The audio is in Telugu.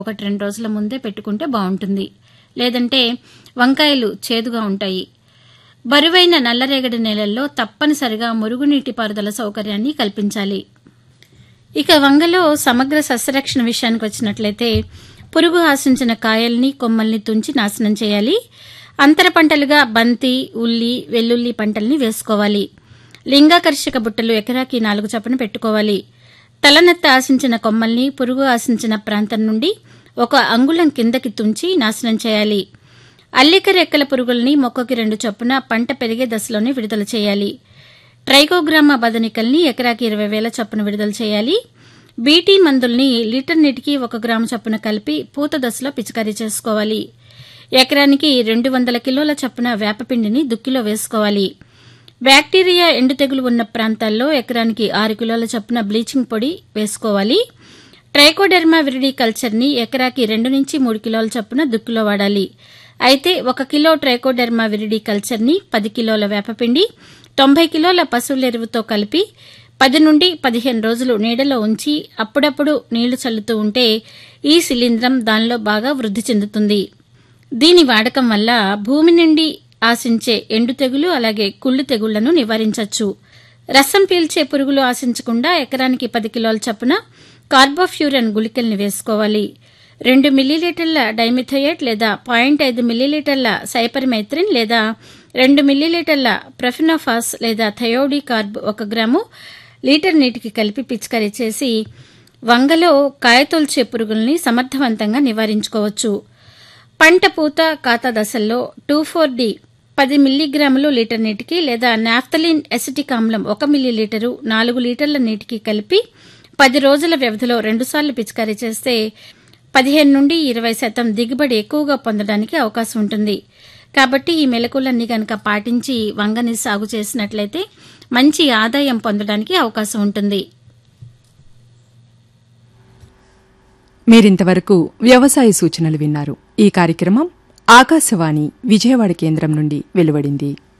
ఒకటి రెండు రోజుల ముందే పెట్టుకుంటే బాగుంటుంది లేదంటే వంకాయలు చేదుగా ఉంటాయి బరువైన నల్లరేగడి నేలల్లో తప్పనిసరిగా మురుగునీటి పారుదల సౌకర్యాన్ని కల్పించాలి ఇక వంగలో సమగ్ర సస్యరక్షణ విషయానికి వచ్చినట్లయితే పురుగు ఆశించిన కాయల్ని కొమ్మల్ని తుంచి నాశనం చేయాలి అంతర పంటలుగా బంతి ఉల్లి వెల్లుల్లి పంటల్ని వేసుకోవాలి లింగాకర్షక బుట్టలు ఎకరాకి నాలుగు చొప్పున పెట్టుకోవాలి తలనెత్త ఆశించిన కొమ్మల్ని పురుగు ఆశించిన ప్రాంతం నుండి ఒక అంగుళం కిందకి తుంచి నాశనం చేయాలి అల్లిక రెక్కల పురుగుల్ని మొక్కకి రెండు చొప్పున పంట పెరిగే దశలోనే విడుదల చేయాలి ట్రైకోగ్రామా బదనికల్ని ఎకరాకి ఇరవై వేల చొప్పున విడుదల చేయాలి బీటీ మందుల్ని లీటర్ నీటికి ఒక గ్రాము చొప్పున కలిపి పూత దశలో పిచికారీ చేసుకోవాలి ఎకరానికి రెండు వందల కిలోల చొప్పున వేపపిండిని దుక్కిలో వేసుకోవాలి బ్యాక్టీరియా ఎండు తెగులు ఉన్న ప్రాంతాల్లో ఎకరానికి ఆరు కిలోల చొప్పున బ్లీచింగ్ పొడి వేసుకోవాలి ట్రైకోడెర్మా విరిడి కల్చర్ని ఎకరాకి రెండు నుంచి మూడు కిలోల చొప్పున దుక్కిలో వాడాలి అయితే ఒక కిలో ట్రైకోడెర్మా విరిడి కల్చర్ని పది కిలోల వేపపిండి తొంభై కిలోల పశువుల ఎరువుతో కలిపి పది నుండి పదిహేను రోజులు నీడలో ఉంచి అప్పుడప్పుడు నీళ్లు చల్లుతూ ఉంటే ఈ శిలీంధ్రం దానిలో బాగా వృద్ధి చెందుతుంది దీని వాడకం వల్ల భూమి నుండి ఆశించే ఎండు తెగులు అలాగే కుళ్ళు తెగుళ్లను నివారించవచ్చు రసం పీల్చే పురుగులు ఆశించకుండా ఎకరానికి పది కిలోల చొప్పున కార్బోఫ్యూరన్ గుళికల్ని వేసుకోవాలి రెండు మిల్లీలీటర్ల డైమిథోయేట్ లేదా పాయింట్ ఐదు మిల్లీలీటర్ల సైపర్మైత్రిన్ లేదా రెండు మిల్లీలీటర్ల ప్రొఫినోఫాస్ లేదా థయోడీ కార్బ్ ఒక గ్రాము లీటర్ నీటికి కలిపి పిచికారీ చేసి వంగలో కాయతొల్చే పురుగుల్ని సమర్థవంతంగా నివారించుకోవచ్చు పంట పూత కాత దశల్లో టూ ఫోర్ డి పది మిల్లీగ్రాములు లీటర్ నీటికి లేదా నాఫ్తలిన్ ఎసిటిక్ ఆమ్లం ఒక మిల్లీలీటరు నాలుగు లీటర్ల నీటికి కలిపి పది రోజుల వ్యవధిలో రెండుసార్లు పిచికారీ చేస్తే పదిహేను నుండి ఇరవై శాతం దిగుబడి ఎక్కువగా పొందడానికి అవకాశం ఉంటుంది కాబట్టి ఈ మెలకులన్నీ గనక పాటించి వంగని సాగు చేసినట్లయితే మంచి ఆదాయం పొందడానికి అవకాశం ఉంటుంది మీరింతవరకు వ్యవసాయ సూచనలు విన్నారు ఈ కార్యక్రమం ఆకాశవాణి విజయవాడ కేంద్రం నుండి వెలువడింది